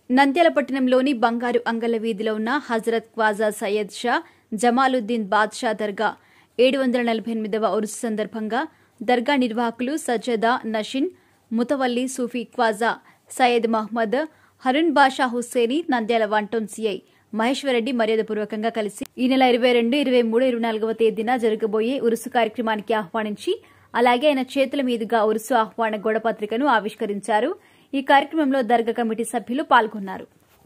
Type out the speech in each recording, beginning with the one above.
నంద్యాల పట్టణంలోని బంగారు అంగళ్ళ వీధిలో ఉన్న హజరత్ క్వాజా సయ్యద్ షా జమాలుద్దీన్ బాద్షా దర్గా ఏడు వందల నలభై ఎనిమిదవ ఉరుసు సందర్భంగా దర్గా నిర్వాహకులు సజ్జదా నషిన్ ముతవల్లి Sufi Khwaja Syed Mohammed Harun Basha Hussaini Nandyal one town CI Maheswara Reddy మర్యాదపూర్వకంగా కలిసి ఈ నెల ఇరవై రెండు ఇరవై మూడు ఇరవై నాలుగవ తేదీన జరగబోయే ఉరుసు కార్యక్రమానికి ఆహ్వానించి అలాగే ఆయన చేతుల మీదుగా ఉరుసు ఆహ్వాన గోడపత్రికను ఆవిష్కరించారు ఈ కార్యక్రమంలో దర్గా కమిటీ సభ్యులు పాల్గొన్నారు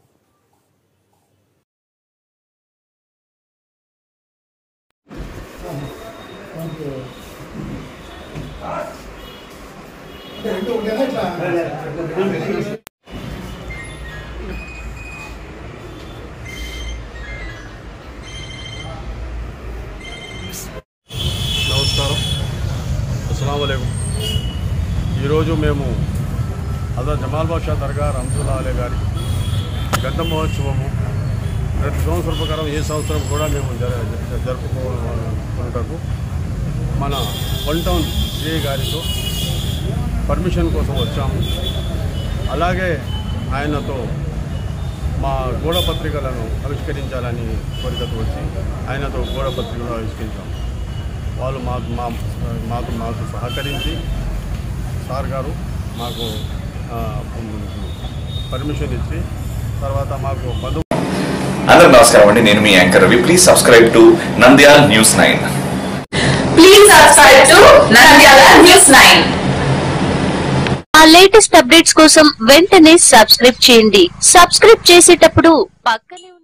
నమస్కారం అస్సలం ఈరోజు మేము హజరత్ జమాల్ బాషా దర్గా రంజుల్లా అలే గారి గద్ద మహోత్సవము ప్రతి సంవత్సరం ప్రకారం ఏ సంవత్సరం కూడా మేము జర- జ- జరుపుకోవటకు మన వన్ టౌన్ సిఐ గారితో పర్మిషన్ కోసం వచ్చాము అలాగే ఆయనతో మా గోడ పత్రికలను ఆవిష్కరించాలని కోరికతో వచ్చి ఆయనతో గోడ పత్రికలు ఆవిష్కరించాము వాళ్ళు మాకు మా మాకు మాకు సహకరించి సార్ గారు మాకు ఆ, పర్మిషన్ ఇచ్చి తర్వాత మాకు బంధు అందరూ నమస్కారం అండి నేను మీ anchor Ravi please subscribe to Nandyal news nine Please subscribe to Nandyala News 9. ఆ లేటెస్ట్ అప్డేట్స్ కోసం వెంటనే సబ్స్క్రైబ్ చేయండి సబ్స్క్రైబ్ చేసేటప్పుడు పక్కనే ఉన్న